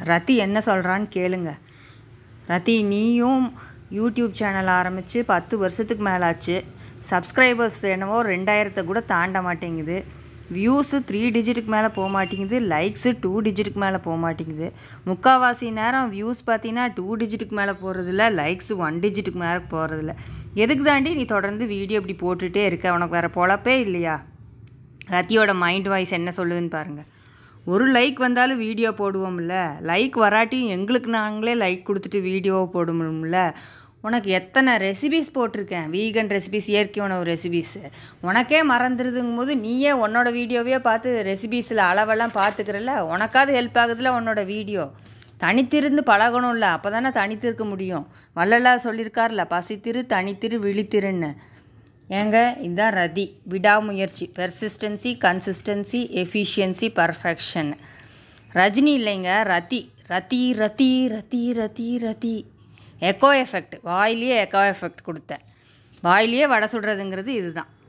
ரத்தி என்ன சொல்கிறான்னு கேளுங்க ரத்தி நீயும் யூடியூப் சேனல் ஆரம்பித்து பத்து வருஷத்துக்கு மேலே ஆச்சு சப்ஸ்கிரைபர்ஸ் என்னவோ ரெண்டாயிரத்தை கூட தாண்ட மாட்டேங்குது வியூஸு த்ரீ டிஜிட்டுக்கு மேலே போக மாட்டேங்குது லைக்ஸு டூ டிஜிட்டுக்கு மேலே போக மாட்டேங்குது முக்கால்வாசி நேரம் வியூஸ் பார்த்தீங்கன்னா டூ டிஜிட்டுக்கு மேலே போகிறதில்ல லைக்ஸு ஒன் டிஜிட்டுக்கு மேலே போகிறதில்ல எதுக்கு தாண்டி நீ தொடர்ந்து வீடியோ இப்படி போட்டுகிட்டே இருக்க உனக்கு வேறு பொழப்பே இல்லையா ரத்தியோட மைண்ட் வாய்ஸ் என்ன சொல்லுதுன்னு பாருங்கள் ஒரு லைக் வந்தாலும் வீடியோ போடுவோம்ல லைக் வராட்டியும் எங்களுக்கு நாங்களே லைக் கொடுத்துட்டு வீடியோ போடுவோம்ல உனக்கு எத்தனை ரெசிபிஸ் போட்டிருக்கேன் வீகன் ரெசிபிஸ் இயற்கை உணவு ரெசிபிஸ் உனக்கே மறந்துடுதுங்கும் போது நீயே உன்னோட வீடியோவே பார்த்து ரெசிபிஸில் அளவெல்லாம் பார்த்துக்கிறல்ல உனக்காவது ஹெல்ப் ஆகுதுல உன்னோட வீடியோ தனித்திருந்து பழகணும்ல அப்போ தானே தனித்திருக்க முடியும் வள்ளலார் சொல்லியிருக்கார்ல பசித்திரு தனித்திரு விழித்திருன்னு ஏங்க இதுதான் ரதி விடாமுயற்சி persistency consistency efficiency perfection Rajini இல்லைங்க ரதி ரதி ரதி ரதி ரதி ரதி எக்கோ எஃபெக்ட் வாயிலேயே எக்கோ எஃபெக்ட் கொடுத்தேன் வாயிலேயே வடை சுடுறதுங்கிறது இதுதான்